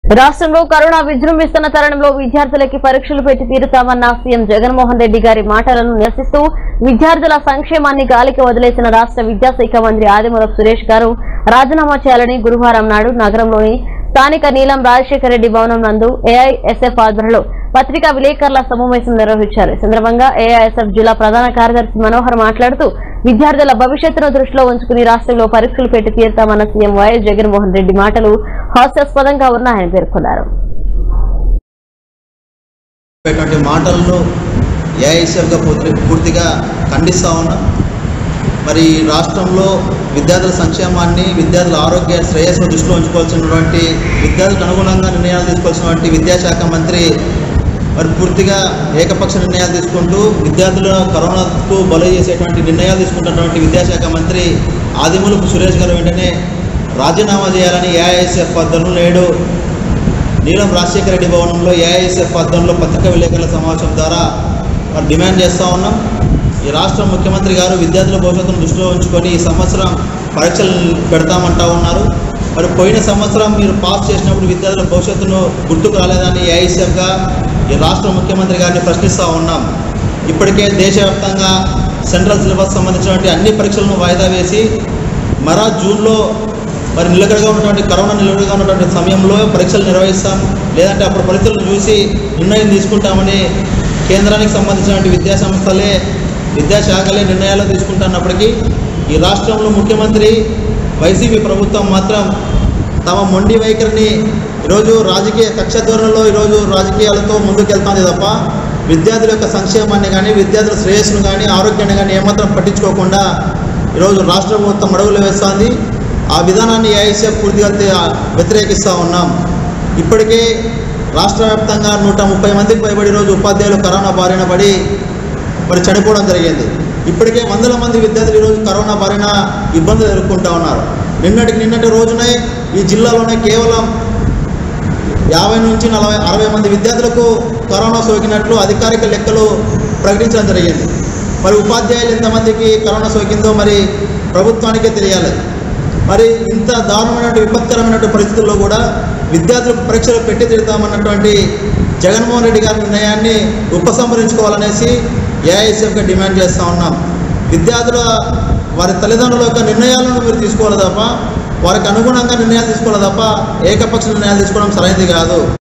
రాష్ట్రంలో కరోనా విజృంభిస్తున్న తరుణంలో విద్యార్థులకి పరీక్షలు పెట్టి తీరుతామన్న సీఎం జగన్మోహన్ రెడ్డి గారి మాటలను నిరసిస్తూ విద్యార్థుల సంక్షేమాన్ని గాలికి వదిలేసిన రాష్ట్ర విద్యాశాఖ మంత్రి ఆదిమూలపు సురేష్ గారు రాజీనామా చేయాలని గురువారం నాడు నగరంలోని స్థానిక నీలం రాజశేఖర రెడ్డి భవనం నందు ఏఐఎస్ఎఫ్ ఆధ్వర్యంలో పత్రికా విలేకరుల సమావేశం నిర్వహించారు ఈ సందర్భంగా ఏఐఎస్ఎఫ్ జిల్లా ప్రధాన కార్యదర్శి మనోహర్ మాట్లాడుతూ విద్యార్థుల భవిష్యత్తును దృష్టిలో ఉంచుకుని రాష్ట్రంలో పరీక్షలు పెట్టి తీరుతామన్న సీఎం వైఎస్ జగన్మోహన్ రెడ్డి మాటలు హాస్యాస్పదంగా ఉన్నాయని పేర్కొన్నారు చెప్పేటువంటి మాటలను ఏఐఎస్ఎఫ్గా పూర్తి పూర్తిగా ఖండిస్తూ ఉన్నాం మరి రాష్ట్రంలో విద్యార్థుల సంక్షేమాన్ని విద్యార్థుల ఆరోగ్య శ్రేయస్సును దృష్టిలో ఉంచుకోవాల్సినటువంటి విద్యార్థులకు అనుగుణంగా నిర్ణయాలు తీసుకోవాల్సినటువంటి విద్యాశాఖ మంత్రి మరి పూర్తిగా ఏకపక్ష నిర్ణయాలు తీసుకుంటూ విద్యార్థుల కరోనాకు బలి చేసేటువంటి నిర్ణయాలు తీసుకుంటున్నటువంటి విద్యాశాఖ మంత్రి ఆదిమూలపు సురేష్ గారు వెంటనే రాజీనామా చేయాలని ఏఐఎస్ఎఫ్ ఆధ్వర్యంలో నేడు నీలం రాజశేఖర రెడ్డి భవనంలో ఏఐఎస్ఎఫ్ ఆధ్వర్యంలో పత్రికా విలేకరుల సమావేశం ద్వారా మరి డిమాండ్ చేస్తూ ఉన్నాం ఈ రాష్ట్ర ముఖ్యమంత్రి గారు విద్యార్థుల భవిష్యత్తును దృష్టిలో ఉంచుకొని ఈ సంవత్సరం పరీక్షలు పెడతామంటా ఉన్నారు మరి పోయిన సంవత్సరం మీరు పాస్ చేసినప్పుడు విద్యార్థుల భవిష్యత్తును గుర్తుకు రాలేదని ఏఐఎస్ఎఫ్గా ఈ రాష్ట్ర ముఖ్యమంత్రి గారిని ప్రశ్నిస్తూ ఉన్నాం ఇప్పటికే దేశవ్యాప్తంగా సెంట్రల్ సిలబస్ సంబంధించినటువంటి అన్ని పరీక్షలను వాయిదా వేసి మరా జూన్లో మరి నిలకడగా ఉన్నటువంటి కరోనా నిలకడగా ఉన్నటువంటి సమయంలో పరీక్షలు నిర్వహిస్తాం లేదంటే అప్పుడు ఫలితాలను చూసి నిర్ణయం తీసుకుంటామని కేంద్రానికి సంబంధించినటువంటి విద్యా సంస్థలే విద్యాశాఖలే నిర్ణయాలు తీసుకుంటున్నప్పటికీ ఈ రాష్ట్రంలో ముఖ్యమంత్రి వైసీపీ ప్రభుత్వం మాత్రం తమ మొండి వైఖరిని ఈరోజు రాజకీయ కక్ష ధోరణిలో ఈరోజు రాజకీయాలతో ముందుకెళ్తుంది తప్ప విద్యార్థుల యొక్క సంక్షేమాన్ని కానీ విద్యార్థుల శ్రేయస్సును కానీ ఆరోగ్యాన్ని కానీ ఏమాత్రం పట్టించుకోకుండా ఈరోజు రాష్ట్ర ప్రభుత్వం అడుగులు వేస్తోంది ఆ విధానాన్ని ఏఐసీఎఫ్ పూర్తిగా తే- వ్యతిరేకిస్తూ ఉన్నాం ఇప్పటికే రాష్ట్ర వ్యాప్తంగా నూట ముప్పై మందికి పైబడి రోజు ఉపాధ్యాయులు కరోనా బారిన పడి మరి చనిపోవడం జరిగింది ఇప్పటికే వందల మంది విద్యార్థులు ఈరోజు కరోనా బారిన ఇబ్బందులు ఎదుర్కొంటూ ఉన్నారు నిన్నటికి నిన్నటి రోజునే ఈ జిల్లాలోనే కేవలం యాభై నుంచి నలభై అరవై మంది విద్యార్థులకు కరోనా సోకినట్లు అధికారిక లెక్కలు ప్రకటించడం జరిగింది మరి ఉపాధ్యాయులు ఎంతమందికి కరోనా సోకిందో మరి ప్రభుత్వానికే తెలియాలి మరి ఇంత దారుణమైనటువంటి విపత్కరమైనటువంటి పరిస్థితుల్లో కూడా విద్యార్థులకు పరీక్షలు పెట్టి తీరుతామన్నటువంటి జగన్మోహన్ రెడ్డి గారి నిర్ణయాన్ని ఉపసంహరించుకోవాలనేసి ఏఐఎస్ఎఫ్గా డిమాండ్ చేస్తూ ఉన్నాం విద్యార్థుల వారి తల్లిదండ్రుల యొక్క నిర్ణయాలను మీరు తీసుకోవాలి తప్ప వారికి అనుగుణంగా నిర్ణయాలు తీసుకోవాలి తప్ప ఏకపక్ష నిర్ణయాలు తీసుకోవడం సరైనది కాదు